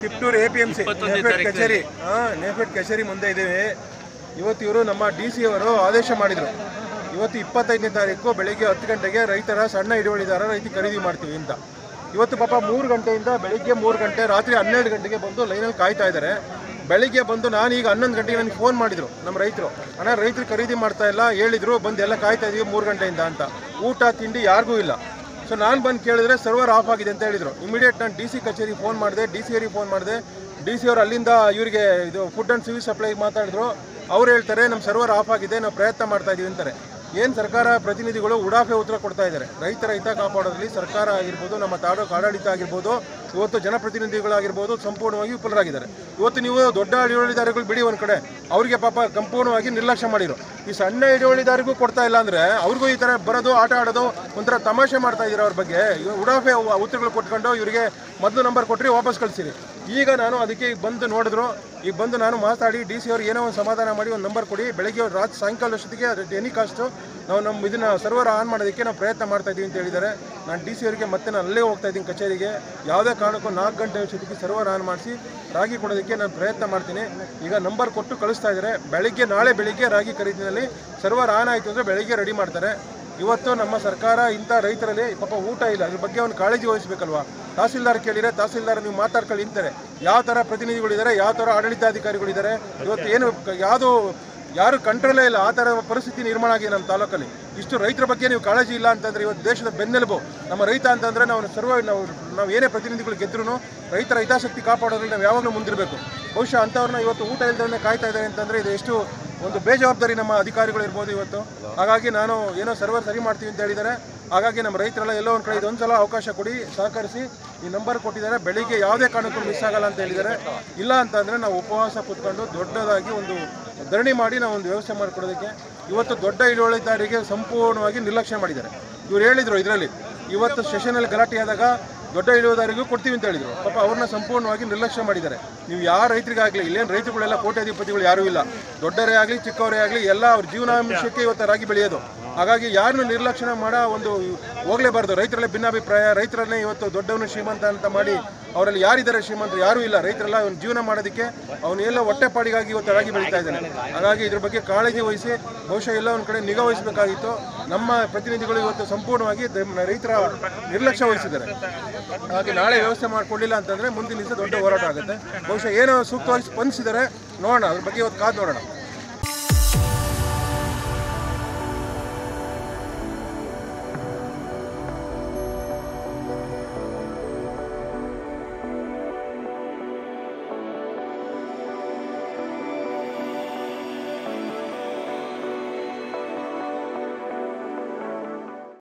Tiptur A P M C NAFED ಕಚೇರಿ ಹಾಂ ನೇಫೆಡ್ ಕಚೇರಿ ಮುಂದೆ ಇದ್ದೀವಿ ಇವತ್ತು ಇವರು ನಮ್ಮ ಡಿ ಸಿ ಅವರು ಆದೇಶ ಮಾಡಿದರು ಇವತ್ತು ಇಪ್ಪತ್ತೈದನೇ ತಾರೀಕು ಬೆಳಿಗ್ಗೆ ಹತ್ತು ಗಂಟೆಗೆ ರೈತರ ಸಣ್ಣ ಹಿಡುವಳಿದಾರ ರೈತ ಖರೀದಿ ಮಾಡ್ತೀವಿ ಅಂತ ಇವತ್ತು ಪಾಪ ಮೂರು ಗಂಟೆಯಿಂದ ಬೆಳಿಗ್ಗೆ ಮೂರು ಗಂಟೆ ರಾತ್ರಿ ಹನ್ನೆರಡು ಗಂಟೆಗೆ ಬಂದು ಲೈನಲ್ಲಿ ಕಾಯ್ತಾ ಇದ್ದಾರೆ ಬೆಳಿಗ್ಗೆ ಬಂದು ನಾನು ಈಗ ಹನ್ನೊಂದು ಗಂಟೆಗೆ ನನಗೆ ಫೋನ್ ಮಾಡಿದರು ನಮ್ಮ ರೈತರು ಅಣ್ಣ ರೈತರು ಖರೀದಿ ಮಾಡ್ತಾ ಇಲ್ಲ ಹೇಳಿದ್ರು ಬಂದು ಎಲ್ಲ ಕಾಯ್ತಾ ಇದೀವಿ ಮೂರು ಗಂಟೆಯಿಂದ ಅಂತ ಊಟ ತಿಂಡಿ ಯಾರಿಗೂ ಇಲ್ಲ ಸೊ ನಾನು ಬಂದು ಕೇಳಿದ್ರೆ ಸರ್ವರ್ ಆಫ್ ಆಗಿದೆ ಅಂತ ಹೇಳಿದ್ರು ಇಮಿಡಿಯೇಟ್ ನಾನು ಡಿ ಸಿ ಕಚೇರಿಗೆ ಫೋನ್ ಮಾಡಿದೆ ಡಿ ಸಿ ಅವರಿಗೆ ಫೋನ್ ಮಾಡಿದೆ ಡಿ ಸಿ ಅವರು ಅಲ್ಲಿಂದ ಇವರಿಗೆ ಇದು ಫುಡ್ ಆ್ಯಂಡ್ ಸಿವಿಲ್ ಸಪ್ಲೈ ಮಾತಾಡಿದ್ರು ಅವ್ರು ಹೇಳ್ತಾರೆ ನಮ್ಮ ಸರ್ವರ್ ಆಫ್ ಆಗಿದೆ ನಾವು ಪ್ರಯತ್ನ ಮಾಡ್ತಾ ಇದೀವಿ ಅಂತಾರೆ ಏನು ಸರ್ಕಾರ ಪ್ರತಿನಿಧಿಗಳು ಉಡಾಫೆ ಉತ್ತರ ಕೊಡ್ತಾ ಇದ್ದಾರೆ ರೈತರ ಹಿತ ಕಾಪಾಡೋದ್ರಲ್ಲಿ ಸರ್ಕಾರ ಆಗಿರ್ಬೋದು ನಮ್ಮ ತಾಲೂಕು ಆಡಳಿತ ಆಗಿರ್ಬೋದು ಇವತ್ತು ಜನಪ್ರತಿನಿಧಿಗಳಾಗಿರ್ಬೋದು ಸಂಪೂರ್ಣವಾಗಿ ವಿಫಲರಾಗಿದ್ದಾರೆ ಇವತ್ತು ನೀವು ದೊಡ್ಡ ಹಿಡುವಳಿದಾರಗಳು ಬಿಡಿ ಒಂದು ಕಡೆ ಅವರಿಗೆ ಪಾಪ ಸಂಪೂರ್ಣವಾಗಿ ನಿರ್ಲಕ್ಷ್ಯ ಮಾಡಿರು ಈ ಸಣ್ಣ ಹಿಡುವಳಿದಾರಿಗೂ ಕೊಡ್ತಾ ಇಲ್ಲ ಅಂದರೆ ಅವ್ರಿಗೂ ಈ ಥರ ಬರೋದು ಆಟ ಆಡೋದು ಒಂಥರ ತಮಾಷೆ ಮಾಡ್ತಾ ಇದ್ದಾರೆ ಅವ್ರ ಬಗ್ಗೆ ಇವ್ರು ಉಡಾಫೆ ಉ- ಉತ್ತರಗಳು ಕೊಟ್ಕೊಂಡು ಇವರಿಗೆ ಮೊದಲು ನಂಬರ್ ಕೊಟ್ಟರೆ ವಾಪಸ್ ಕಳಿಸಿರಿ ಈಗ ನಾನು ಅದಕ್ಕೆ ಈಗ ಬಂದು ನೋಡಿದ್ರು ಈಗ ಬಂದು ನಾನು ಮಾತಾಡಿ ಡಿ ಸಿ ಅವ್ರಿಗೆ ಏನೋ ಒಂದು ಸಮಾಧಾನ ಮಾಡಿ ಒಂದು ನಂಬರ್ ಕೊಡಿ ಬೆಳಗ್ಗೆ ಅವ್ರು ರಾತ್ರಿ ಸಾಯಂಕಾಲ ಅಷ್ಟೊತ್ತಿಗೆ ಎನಿ ಕಾಸ್ಟು ನಾವು ನಮ್ಮ ಇದನ್ನ ಸರ್ವರ್ ಆನ್ ಮಾಡೋದಕ್ಕೆ ನಾವು ಪ್ರಯತ್ನ ಮಾಡ್ತಾ ಇದ್ದೀವಿ ಅಂತ ಹೇಳಿದ್ದಾರೆ ನಾನು ಡಿ ಸಿ ಅವರಿಗೆ ಮತ್ತೆ ನಾನು ಅಲ್ಲೇ ಹೋಗ್ತಾ ಇದ್ದೀನಿ ಕಚೇರಿಗೆ ಯಾವುದೇ ಕಾರಣಕ್ಕೂ ನಾಲ್ಕು ಗಂಟೆ ಅಷ್ಟೊತ್ತಿಗೆ ಸರ್ವರ್ ಆನ್ ಮಾಡಿಸಿ ರಾಗಿ ಕೊಡೋದಕ್ಕೆ ನಾನು ಪ್ರಯತ್ನ ಮಾಡ್ತೀನಿ ಈಗ ನಂಬರ್ ಕೊಟ್ಟು ಕಳಿಸ್ತಾ ಇದ್ದಾರೆ ಬೆಳಿಗ್ಗೆ ನಾಳೆ ಬೆಳಿಗ್ಗೆ ರಾಗಿ ಖರೀದಿನಲ್ಲಿ ಸರ್ವರ್ ಆನ್ ಆಯಿತು ಅಂದರೆ ಬೆಳಿಗ್ಗೆ ರೆಡಿ ಮಾಡ್ತಾರೆ ಇವತ್ತು ನಮ್ಮ ಸರ್ಕಾರ ಇಂಥ ರೈತರಲ್ಲಿ ಪಾಪ ಊಟ ಇಲ್ಲ ಅದ್ರ ಬಗ್ಗೆ ಒಂದು ಕಾಳಜಿ ವಹಿಸಬೇಕಲ್ವಾ ತಹಸೀಲ್ದಾರ್ ಕೇಳಿದರೆ ತಹಸೀಲ್ದಾರ್ ನೀವು ಮಾತಾಡ್ಕೊಳ್ಳಿ ಅಂತಾರೆ ಯಾವ ಥರ ಪ್ರತಿನಿಧಿಗಳಿದ್ದಾರೆ ಯಾವ ಥರ ಆಡಳಿತಾಧಿಕಾರಿಗಳಿದ್ದಾರೆ ಇವತ್ತು ಏನು ಕ- ಯಾವುದು ಯಾರು ಕಂಟ್ರೋಲೇ ಇಲ್ಲ ಆ ಥರ ಪರಿಸ್ಥಿತಿ ನಿರ್ಮಾಣ ಆಗಿದೆ ನಮ್ಮ ತಾಲೂಕಲ್ಲಿ ಇಷ್ಟು ರೈತರ ಬಗ್ಗೆ ನೀವು ಕಾಳಜಿ ಇಲ್ಲ ಅಂತಂದರೆ ಇವತ್ತು ದೇಶದ ಬೆನ್ನೆಲುಬು ನಮ್ಮ ರೈತ ಅಂತಂದರೆ ನಾವು ಸರ್ವ ನಾವು ನಾವು ಏನೇ ಪ್ರತಿನಿಧಿಗಳು ಗೆದ್ರೂ ರೈತರ ಹಿತಾಸಕ್ತಿ ಕಾಪಾಡೋದ್ರಲ್ಲಿ ನಾವು ಯಾವಾಗಲೂ ಮುಂದಿರಬೇಕು ಬಹುಶಃ ಅಂಥವ್ರನ್ನ ಇವತ್ತು ಊಟ ಇಲ್ದೇ ಕಾಯ್ತಾ ಇದ್ದಾರೆ ಅಂತಂದರೆ ಇದು ಎಷ್ಟು ಒಂದು ಬೇಜವಾಬ್ದಾರಿ ನಮ್ಮ ಅಧಿಕಾರಿಗಳು ಇರ್ಬೋದು ಇವತ್ತು ಹಾಗಾಗಿ ನಾನು ಏನೋ ಸರ್ವರ್ ಸರಿ ಮಾಡ್ತೀವಿ ಅಂತ ಹೇಳಿದ್ದಾರೆ ಹಾಗಾಗಿ ನಮ್ಮ ರೈತರೆಲ್ಲ ಎಲ್ಲೋ ಒಂದು ಕಡೆ ಇದೊಂದು ಸಲ ಅವಕಾಶ ಕೊಡಿ ಸಹಕರಿಸಿ ಈ ನಂಬರ್ ಕೊಟ್ಟಿದ್ದಾರೆ ಬೆಳಿಗ್ಗೆ ಯಾವುದೇ ಕಾರಣಕ್ಕೂ ಮಿಸ್ ಆಗಲ್ಲ ಅಂತ ಹೇಳಿದ್ದಾರೆ ಇಲ್ಲ ಅಂತಂದರೆ ನಾವು ಉಪವಾಸ ಕೂತ್ಕೊಂಡು ದೊಡ್ಡದಾಗಿ ಒಂದು ಧರಣಿ ಮಾಡಿ ನಾವು ಒಂದು ವ್ಯವಸ್ಥೆ ಮಾಡಿಕೊಡೋದಕ್ಕೆ ಇವತ್ತು ದೊಡ್ಡ ಇಳುವಳಿದಾರರಿಗೆ ಸಂಪೂರ್ಣವಾಗಿ ನಿರ್ಲಕ್ಷ್ಯ ಮಾಡಿದ್ದಾರೆ ಇವ್ರು ಹೇಳಿದರು ಇದರಲ್ಲಿ ಇವತ್ತು ಸೆಷನಲ್ಲಿ ಗಲಾಟೆ ಆದಾಗ ದೊಡ್ಡ ಇಳುವದಾರಿಗೂ ಕೊಡ್ತೀವಿ ಅಂತ ಹೇಳಿದ್ರು ಪಾಪ ಅವ್ರನ್ನ ಸಂಪೂರ್ಣವಾಗಿ ನಿರ್ಲಕ್ಷ್ಯ ಮಾಡಿದ್ದಾರೆ ನೀವು ಯಾರ ರೈತರಿಗಾಗಲಿ ಇಲ್ಲೇನು ರೈತರುಗಳೆಲ್ಲ ಕೋಟ್ಯಾಧಿಪತಿಗಳು ಯಾರೂ ಇಲ್ಲ ದೊಡ್ಡವರೇ ಆಗಲಿ ಚಿಕ್ಕವರೇ ಆಗಲಿ ಎಲ್ಲ ಅವ್ರ ಜೀವನಾಂಶಕ್ಕೆ ಇವತ್ತು ರಾಗಿ ಬೆಳೆಯೋದು ಹಾಗಾಗಿ ಯಾರನ್ನು ನಿರ್ಲಕ್ಷ್ಯ ಮಾಡೋ ಒಂದು ಹೋಗಲೇಬಾರ್ದು ರೈತರಲ್ಲೇ ಭಿನ್ನಾಭಿಪ್ರಾಯ ರೈತರನ್ನೇ ಇವತ್ತು ದೊಡ್ಡವನು ಶ್ರೀಮಂತ ಅಂತ ಮಾಡಿ ಅವರಲ್ಲಿ ಯಾರಿದ್ದಾರೆ ಶ್ರೀಮಂತರು ಯಾರೂ ಇಲ್ಲ ರೈತರೆಲ್ಲ ಅವ್ನ ಜೀವನ ಮಾಡೋದಕ್ಕೆ ಅವನ್ನೆಲ್ಲ ಹೊಟ್ಟೆಪಾಡಿಗಾಗಿ ಇವತ್ತು ರಾಗಿ ಬೆಳೀತಾ ಇದ್ದಾನೆ ಹಾಗಾಗಿ ಇದ್ರ ಬಗ್ಗೆ ಕಾಳಜಿ ವಹಿಸಿ ಬಹುಶಃ ಎಲ್ಲ ಒಂದು ಕಡೆ ನಿಗಾ ವಹಿಸಬೇಕಾಗಿತ್ತು ನಮ್ಮ ಪ್ರತಿನಿಧಿಗಳು ಇವತ್ತು ಸಂಪೂರ್ಣವಾಗಿ ದ- ರೈತರ ನಿರ್ಲಕ್ಷ್ಯ ವಹಿಸಿದ್ದಾರೆ ಹಾಗೆ ನಾಳೆ ವ್ಯವಸ್ಥೆ ಮಾಡಿಕೊಡ್ಲಿಲ್ಲ ಅಂತಂದ್ರೆ ಮುಂದಿನ ದಿವಸ ದೊಡ್ಡ ಹೋರಾಟ ಆಗುತ್ತೆ ಬಹುಶಃ ಏನೋ ಸೂಕ್ತವಾಗಿ ಸ್ಪಂದಿಸಿದರೆ ನೋಡೋಣ ಅದ್ರ ಬಗ್ಗೆ ಇವತ್ತು ಕಾದು ನೋಡೋಣ